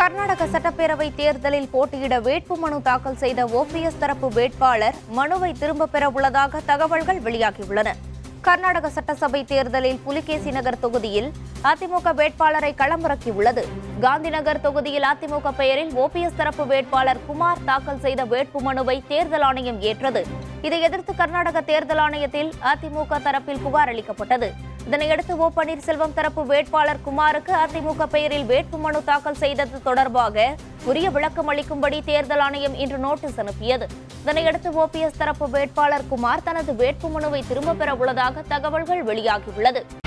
கர்நாடக சட்டப்பேரவை தேர்தலில் போட்டியிட வேட்புமனு தாக்கல் செய்த ஓபிஎஸ் தரப்பு வேட்பாளர் மனுவை திரும்பப் பெற உள்ளதாக தகவல்கள் வெளியாகியுள்ளன கர்நாடக சட்டசபை தேர்தலில் புலிகேசி நகர் தொகுதியில் அதிமுக வேட்பாளரை களமிறக்கியுள்ளது காந்திநகர் தொகுதியில் அதிமுக பெயரில் ஓபிஎஸ் தரப்பு வேட்பாளர் குமார் தாக்கல் செய்த வேட்புமனுவை தேர்தல் ஆணையம் ஏற்றது இதை எதிர்த்து கர்நாடக தேர்தல் ஆணையத்தில் அதிமுக தரப்பில் புகார் அளிக்கப்பட்டது இதனையடுத்து ஓ பன்னீர்செல்வம் தரப்பு வேட்பாளர் குமாருக்கு அதிமுக பெயரில் வேட்புமனு தாக்கல் செய்தது தொடர்பாக உரிய விளக்கம் அளிக்கும்படி தேர்தல் ஆணையம் இன்று நோட்டீஸ் அனுப்பியது இதனையடுத்து ஓபிஎஸ் தரப்பு வேட்பாளர் குமார் தனது வேட்புமனுவை திரும்பப் பெற உள்ளதாக தகவல்கள் வெளியாகியுள்ளது